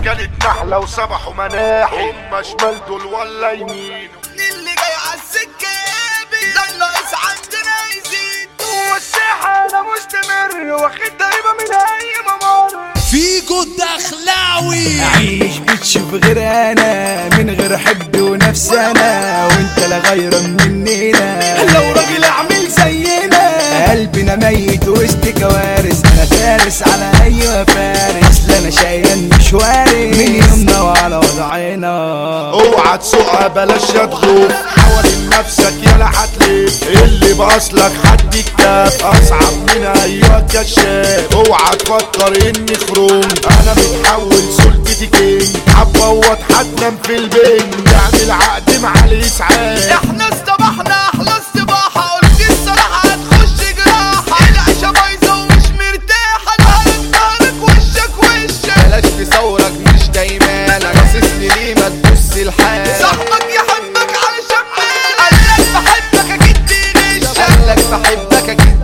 كانت نحلة وسبحوا مناح هم شمال دول ولا يمين اللي جاي عالسكة يابي ده ناقص عندنا يزيد والساحة انا مستمر واخد ضريبة من اي ممر فيجو الدخلاوي عيش بتشوف غير انا من غير حب ونفس انا وانت لا غير مننا لو راجل اعمل زينا قلبنا ميت وسط كوارث انا فارس على اي فارس لا انا شايل مش وارث من يومنا وعلى وضعنا اوعى تسوقها بلاش تغوف حوالين نفسك يلا هتلف اللي باصلك حد كتاب اصعب من ايوه كشاف اوعى تفكر اني خروج انا متحول سلطتي كينج هتبوط هتنام في البنج اعمل عقد مع الاسعاف احنا استبحنا احلى استباحة قلت الصراحة هتخش جراحة العيشة بايظة ومش مرتاحة نهارك نهارك وشك وشك بلاش تصورك مش دايمانك باصصني ليه ما تبص لحالك صاحبك يحبك علشان مالك قالك بحبك اكيد بيغشك قالك بحبك اكيد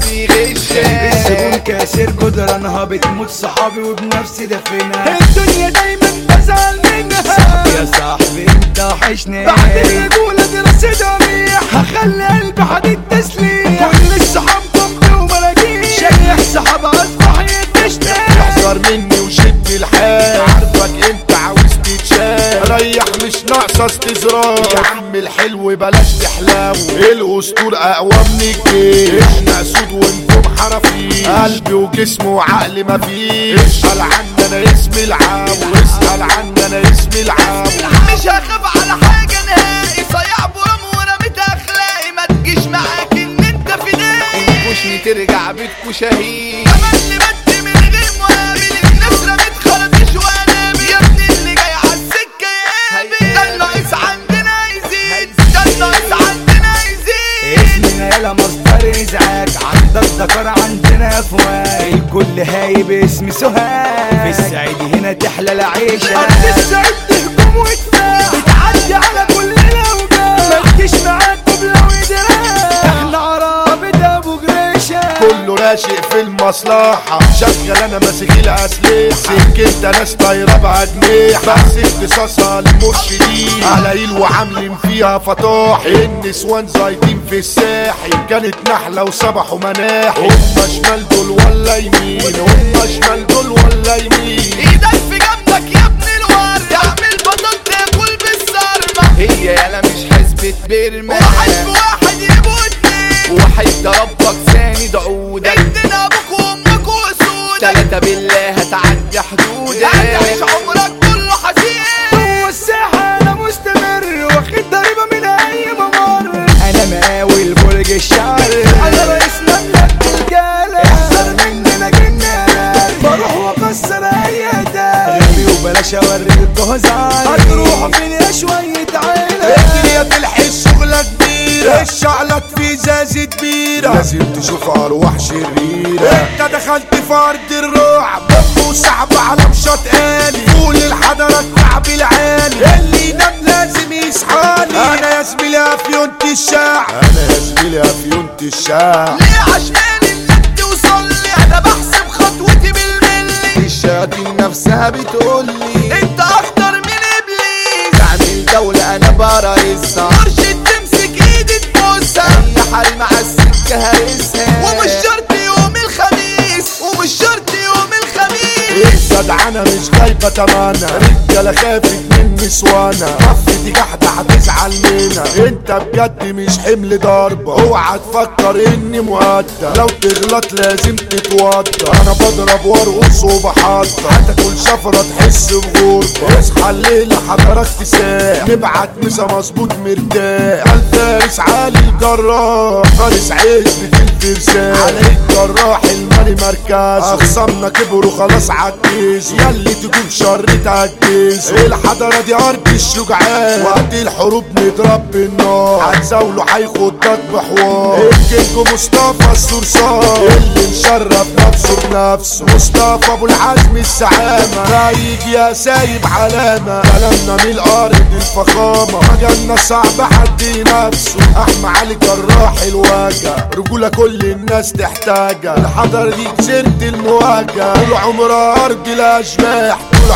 الزبون بيغشك كاسر جدرانها بتموت صحابي وبنفسي دفنها الدنيا دايما بزعل منها صاحبي يا صاحبي انت وحشني بعد الرجولة دي رصيدها ميح هخلي قلبي حديد تسليح كل الصحاب جنبي وملاجيح شيح صحاب اصبح يتشتي احذر مني وشد الحال عارفك انت عاوز تتشال ريح مش ناقصه استزرار يا عم الحلو بلاش تحلاو الاسطول اقوى من الجيش احنا اسود وانتم حرفيش قلبي وجسمي وعقلي مفيش اسال عني انا اسمي العام واسال عني انا اسمي العام مش هخاف على حاجة نهائي صيع برام ورميت اخلاقي ما تجيش معاك ان انت فدائي انكشني ترجع بيتكو شهيد تملي بدي من غير مقابل الناس رميت خرطيش وانابل يا ابني اللي جاي عالسكة يقابل ده الناقص عندنا يزيد ده الناقص عندنا يزيد اسمنا يلا مصدر ازعاج عندك ذكر عندنا افواج الكل هايب اسم سوهاج في السعيد هنا تحلى العيشة ارض السعيد تهجم وتفاح بتعدي على كل الاوجاع ما تجيش معاك قبلة ودراع احنا عرابة ابو جريشة كله راشق في المصلحة شغل انا ماسك الاسلحة سكنت ناس طايرة بجنيح بس اختصاصها للمرشدين قلايل وعاملين فيها فطاح النسوان زايدين في الساحل كانت نحلة وسبحوا مناح هم شمال دول ولا يمين هم شمال دول ولا يمين ايدك في جنبك يا ابن الورد اعمل بطل تاكل بالصرمة هي يالا مش حسبة برمة واحد في واحد يبقوا اتنين واحد ضربك ساند عودك ادينا ابوك وامك واسودك تلاتة بالله هتعدي هتعيش حدودك عمرك كله حزين جوه الساحة انا مستمر واخد ضريبة من اي ممر انا مقاول برج الشعر انا رئيس مملكة الجالة احذر مننا جنات بروح واكسر اي دار غبي وبلاش اوريكوا هزار هتروحوا فين يا شوية عيلة الدنيا تلحق شغلة كبيرة الشعلة في ازازة بيرة لازم تشوف ارواح شريرة انت دخلت في ارض الرعب دم وصعب على مشاط آلي طول الحضرة الكعب العالي اللي ينام لازم يصحالي انا يا زميلي افيونت الشعب انا يا زميلي افيونت الشعب ليه عشان اللي توصل لي انا بحسب خطوتي بالملي الشياطين نفسها بتقولي انت اخطر من ابليس تعمل دولة انا برايسها مرشد تمسك ايدي تبوسها اي حريم على السكة هرسها ومش شرط يوم الخميس ومش شرط يوم الخميس الجدعنة مش جايبة تمانة رجالة خافت من نسوانا كفتي جحدة هتزعل منها انت بجد مش حمل ضربة اوعى تفكر اني مؤدى لو تغلط لازم تتوضى انا بضرب وارقص وبحضر هتاكل شفرة تحس بغربة اصحى الليلة حضرتك تساح نبعت مسا مظبوط مرتاح الفارس علي الجراح فارس عزبة الفرسان علي الجراح المالي مركز اخصامنا كبروا خلاص عجز ياللي تجوب شر تعجز الحضرة دي ارض الشجعان وقت الحروب نضرب بالنار هتزاوله هيخضك بحوار الكينج مصطفى الصرصار اللي مشرف نفسه بنفسه مصطفى ابو العزم السعامة رايق يا سايب علامة كلامنا من الارض الفخامة مجالنا صعب حد نفسه احمى علي جراح الوجع رجولة كل الناس تحتاجها الحضر دي كسرت المواجهة طول عمرها ارض الاشباح طول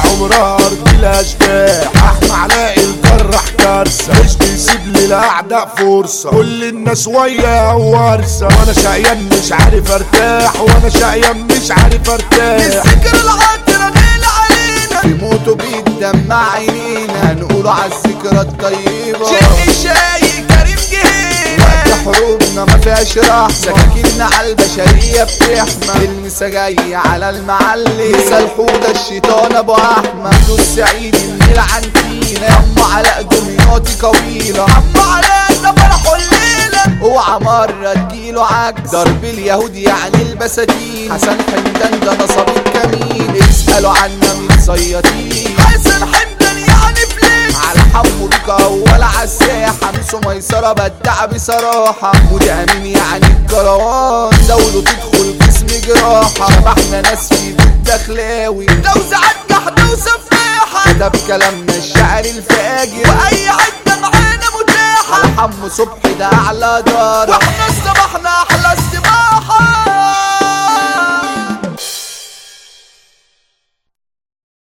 عمرها ارض الاشباح احمى علاء الجرح كارثه مش بيسيب للاعداء فرصه كل الناس ويا ورثه وانا شقيان مش عارف ارتاح وانا شقيان مش عارف ارتاح الذكر العطر غير علينا يموتوا بيدمع عينينا هنقولوا عالذكرى الطيبة شق الشاي كريم جهينا وقت حروبنا ما فيهاش رحمة سكاكيننا على البشرية بتحمى المسا جاي على المعلم مسا الحوضة الشيطان ابو احمد السعيد من العنتينة عمو علاء دمياطي قويلة عمو علاء ده فرحه الليلة اوعى مرة تجيله عجز ضرب اليهود يعني البساتين حسن حمدان ده نصب الكمين اسألوا عنا مين صيادين حسن حمدان يعني فليكس على حمو بيك اول عالساحة مسو ميسرة بدع بصراحة ودي امين يعني الكروان دولة تدخل جسم جراحة شبحنا ناس في الدخلاوي لو زعلت جحدة وسفاحة ده بكلامنا الشعر الفاجر وأي حتة معانا متاحة على حمو صبحي ده اعلى دار واحنا الصباحنا أحلى استباحة